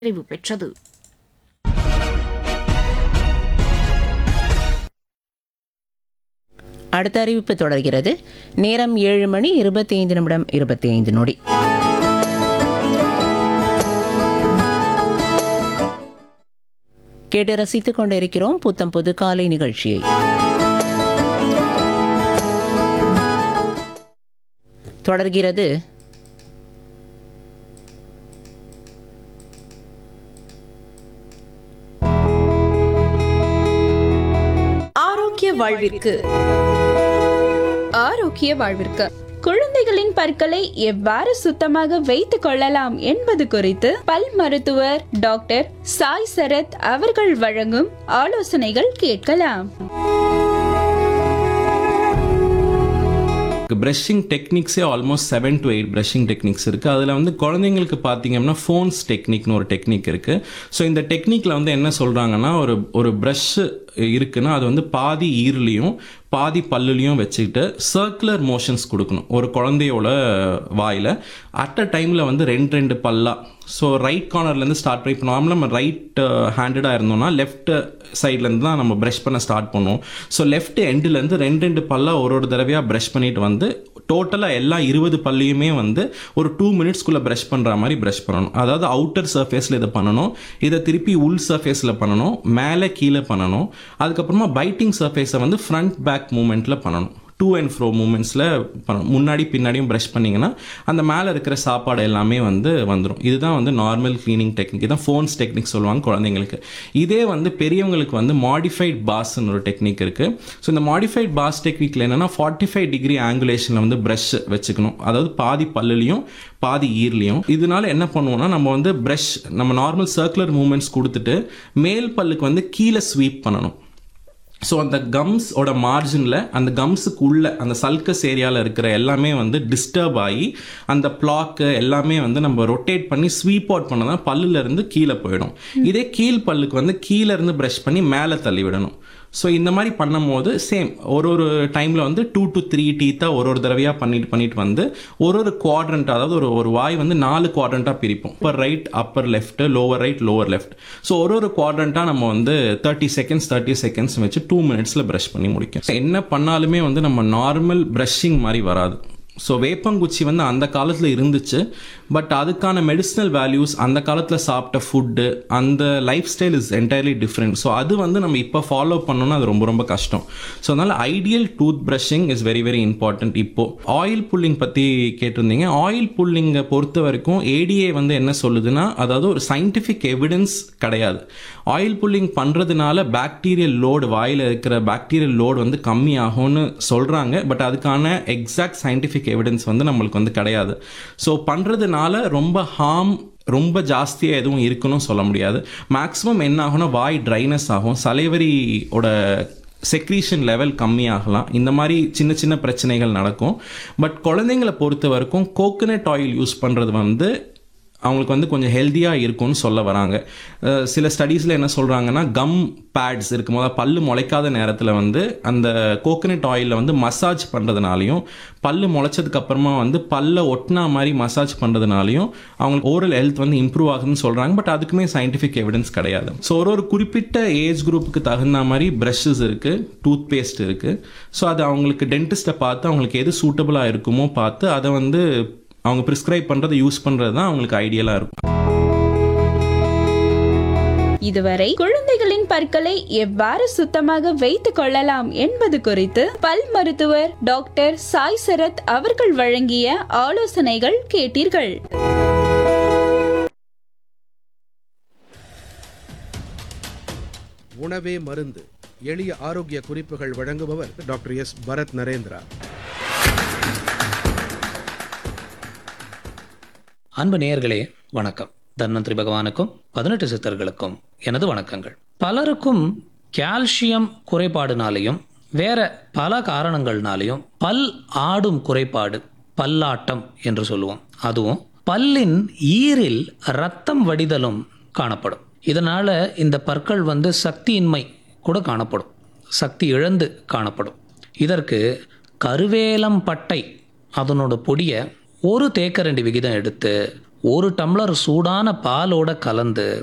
நிறைவு பெற்றது அடுத்த அறிவிப்பு தொடர்கிறது நேரம் ஏழு மணி இருபத்தி ஐந்து நிமிடம் இருபத்தி ஐந்து நொடி கேட்டு ரசித்துக் கொண்டிருக்கிறோம் புத்தம் புது காலை நிகழ்ச்சியை தொடர்கிறது ஆரோக்கிய வாழ்விற்கு ஆரோக்கிய வாழ்விற்கு குழந்தைகளின் பற்களை எவ்வாறு சுத்தமாக வைத்துக் கொள்ளலாம் என்பது குறித்து பல் மருத்துவர் டாக்டர் சாய் சரத் அவர்கள் வழங்கும் ஆலோசனைகள் கேட்கலாம் ப்ரஷிங் டெக்னிக்ஸே almost seven to eight brushing techniques இருக்குது அதில் வந்து குழந்தைங்களுக்கு பார்த்தீங்கன்னா ஃபோன்ஸ் டெக்னிக்னு ஒரு டெக்னிக் இருக்குது ஸோ இந்த டெக்னிக்கில் வந்து என்ன சொல்கிறாங்கன்னா ஒரு ஒரு ப்ரஷ் இருக்குன்னா அது வந்து பாதி ஈர்லையும் பாதி பல்லுலையும் வச்சுக்கிட்டு சர்க்குலர் மோஷன்ஸ் கொடுக்கணும் ஒரு குழந்தையோட வாயில் அட் அ டைமில் வந்து ரெண்டு ரெண்டு பல்லா ஸோ ரைட் கார்னர்லேருந்து ஸ்டார்ட் பண்ணி இப்போ நார்மலாக நம்ம ரைட் ஹேண்டடாக இருந்தோம்னா லெஃப்ட் சைட்லேருந்து தான் நம்ம ப்ரஷ் பண்ண ஸ்டார்ட் பண்ணுவோம் ஸோ லெஃப்ட் எண்டுலேருந்து ரெண்டு ரெண்டு பல்லா ஒரு ஒரு தடவையாக ப்ரஷ் பண்ணிட்டு வந்து டோட்டலாக எல்லா இருபது பல்லையுமே வந்து ஒரு டூ மினிட்ஸ்க்குள்ளே ப்ரஷ் பண்ணுற மாதிரி ப்ரஷ் பண்ணணும் அதாவது அவுட்டர் சர்ஃபேஸில் இதை பண்ணணும் இதை திருப்பி உள் சர்ஃபேஸில் பண்ணணும் மேலே கீழே பண்ணணும் அதுக்கப்புறமா பைட்டிங் சர்ஃபேஸை வந்து ஃப்ரண்ட் பேக் மூமெண்ட்டில் பண்ணணும் டூ அண்ட் ஃப்ரோ மூமெண்ட்ஸில் பண்ணணும் முன்னாடி பின்னாடியும் ப்ரஷ் பண்ணிங்கன்னா அந்த மேலே இருக்கிற சாப்பாடு எல்லாமே வந்து வந்துடும் இதுதான் வந்து நார்மல் க்ளீனிங் டெக்னிக் இதுதான் ஃபோன்ஸ் டெக்னிக் சொல்லுவாங்க குழந்தைங்களுக்கு இதே வந்து பெரியவங்களுக்கு வந்து மாடிஃபைட் பாஸ்ன்னு ஒரு டெக்னிக் இருக்குது ஸோ இந்த மாடிஃபைட் பாஸ் டெக்னிக்கில் என்னென்னா ஃபார்ட்டி ஃபைவ் டிகிரி ஆங்குலேஷனில் வந்து ப்ரஷ் வச்சுக்கணும் அதாவது பாதி பல்லுலையும் பாதி ஈர்லையும் இதனால என்ன பண்ணுவோம்னா நம்ம வந்து ப்ரஷ் நம்ம நார்மல் சர்க்குலர் மூமெண்ட்ஸ் கொடுத்துட்டு மேல் பல்லுக்கு வந்து கீழே ஸ்வீப் பண்ணணும் ஸோ அந்த கம்ஸோட மார்ஜினில் அந்த கம்ஸுக்கு உள்ள அந்த சல்கஸ் ஏரியாவில் இருக்கிற எல்லாமே வந்து டிஸ்டர்ப் ஆகி அந்த பிளாக்கு எல்லாமே வந்து நம்ம ரொட்டேட் பண்ணி ஸ்வீப் அவுட் பண்ணதான் பல்லுல இருந்து கீழே போயிடும் இதே கீழ் பல்லுக்கு வந்து கீழே இருந்து ப்ரஷ் பண்ணி மேலே தள்ளி விடணும் ஸோ இந்த மாதிரி பண்ணும்போது சேம் ஒரு ஒரு டைமில் வந்து டூ டு த்ரீ டீத்தாக ஒரு ஒரு தடவையாக பண்ணிட்டு பண்ணிட்டு வந்து ஒரு ஒரு குவாட்ரண்ட் அதாவது ஒரு ஒரு வாய் வந்து நாலு குவாட்ரண்ட்டாக பிரிப்போம் upper right upper left lower right lower left so ஒரு ஒரு குவாட்ரண்ட்டாக நம்ம வந்து தேர்ட்டி செகண்ட்ஸ் தேர்ட்டி செகண்ட்ஸ் வச்சு டூ மினிட்ஸில் ப்ரஷ் பண்ணி முடிக்கும் So, என்ன பண்ணாலுமே வந்து நம்ம நார்மல் ப்ரஷிங் மாதிரி வராது ஸோ வேப்பங்குச்சி வந்து அந்த காலத்தில் இருந்துச்சு பட் அதுக்கான மெடிசினல் வேல்யூஸ் அந்த காலத்தில் சாப்பிட்ட ஃபுட்டு அந்த lifestyle is entirely different so அது வந்து நம்ம இப்போ ஃபாலோ பண்ணணும்னா அது ரொம்ப ரொம்ப கஷ்டம் ஸோ அதனால் ideal tooth brushing is very very important இப்போ ஆயில் புல்லிங் பற்றி கேட்டிருந்தீங்க ஆயில் புல்லிங்கை பொறுத்த வரைக்கும் ஏடிஏ வந்து என்ன சொல்லுதுன்னா அதாவது ஒரு சயின்டிஃபிக் எவிடன்ஸ் கிடையாது ஆயில் புல்லிங் பண்ணுறதுனால பாக்டீரியல் லோடு வாயில் இருக்கிற பாக்டீரியல் லோடு வந்து கம்மியாகும்னு சொல்கிறாங்க பட் அதுக்கான எக்ஸாக்ட் சயின்டிஃபிக் எவிடன்ஸ் வந்து நம்மளுக்கு வந்து கிடையாது ஸோ பண்ணுறதுனால ரொம்ப ஹார்ம் ரொம்ப ஜாஸ்தியாக எதுவும் இருக்குன்னு சொல்ல முடியாது மேக்ஸிமம் என்ன ஆகும்னா வாய் ட்ரைனஸ் ஆகும் சலைவரியோட செக்ரீஷன் லெவல் கம்மியாகலாம் இந்த மாதிரி சின்ன சின்ன பிரச்சனைகள் நடக்கும் பட் குழந்தைங்களை பொறுத்த வரைக்கும் கோகனட் ஆயில் யூஸ் பண்ணுறது வந்து அவங்களுக்கு வந்து கொஞ்சம் ஹெல்த்தியாக இருக்கும்னு சொல்ல வராங்க அஹ் சில ஸ்டடீஸில் என்ன சொல்கிறாங்கன்னா கம் பேட்ஸ் இருக்கும் போது பல்லு முளைக்காத நேரத்தில் வந்து அந்த கோகனட் ஆயிலில் வந்து மசாஜ் பண்ணுறதுனாலையும் பல்லு முளைச்சதுக்கு அப்புறமா வந்து பல்ல ஒட்டினா மாதிரி மசாஜ் பண்ணுறதுனாலையும் அவங்களுக்கு ஓரல் ஹெல்த் வந்து இம்ப்ரூவ் ஆகுதுன்னு சொல்கிறாங்க பட் அதுக்குமே சயின்டிஃபிக் எவிடன்ஸ் கிடையாது ஸோ ஒரு ஒரு குறிப்பிட்ட ஏஜ் குரூப்புக்கு தகுந்த மாதிரி ப்ரஷஸ் இருக்குது டூத் பேஸ்ட் இருக்குது ஸோ அது அவங்களுக்கு டென்டிஸ்ட்டை பார்த்து அவங்களுக்கு எது சூட்டபுளாக இருக்குமோ பார்த்து அதை வந்து அவங்க ப்ரிஸ்கிரைப் பண்ணுறதை யூஸ் பண்ணுறது தான் அவங்களுக்கு ஐடியலாக இருக்கும் இதுவரை குழந்தைகளின் பற்களை எவ்வாறு சுத்தமாக வைத்துக் கொள்ளலாம் என்பது குறித்து பல் மருத்துவர் டாக்டர் சாய் சரத் அவர்கள் வழங்கிய ஆலோசனைகள் கேட்டீர்கள் உணவே மருந்து எளிய ஆரோக்கிய குறிப்புகள் வழங்குபவர் டாக்டர் எஸ் பரத் நரேந்திரா அன்பு நேயர்களே வணக்கம் தன்வந்திரி பகவானுக்கும் பதினெட்டு சித்தர்களுக்கும் எனது வணக்கங்கள் பலருக்கும் கால்சியம் குறைபாடுனாலையும் வேற பல காரணங்கள்னாலையும் பல் ஆடும் குறைபாடு பல்லாட்டம் என்று சொல்லுவோம் அதுவும் பல்லின் ஈரில் ரத்தம் வடிதலும் காணப்படும் இதனால இந்த பற்கள் வந்து சக்தியின்மை கூட காணப்படும் சக்தி இழந்து காணப்படும் இதற்கு கருவேலம் பட்டை அதனோட பொடியை ஒரு தேக்கரண்டி விகிதம் எடுத்து ஒரு டம்ளர் சூடான பாலோட கலந்து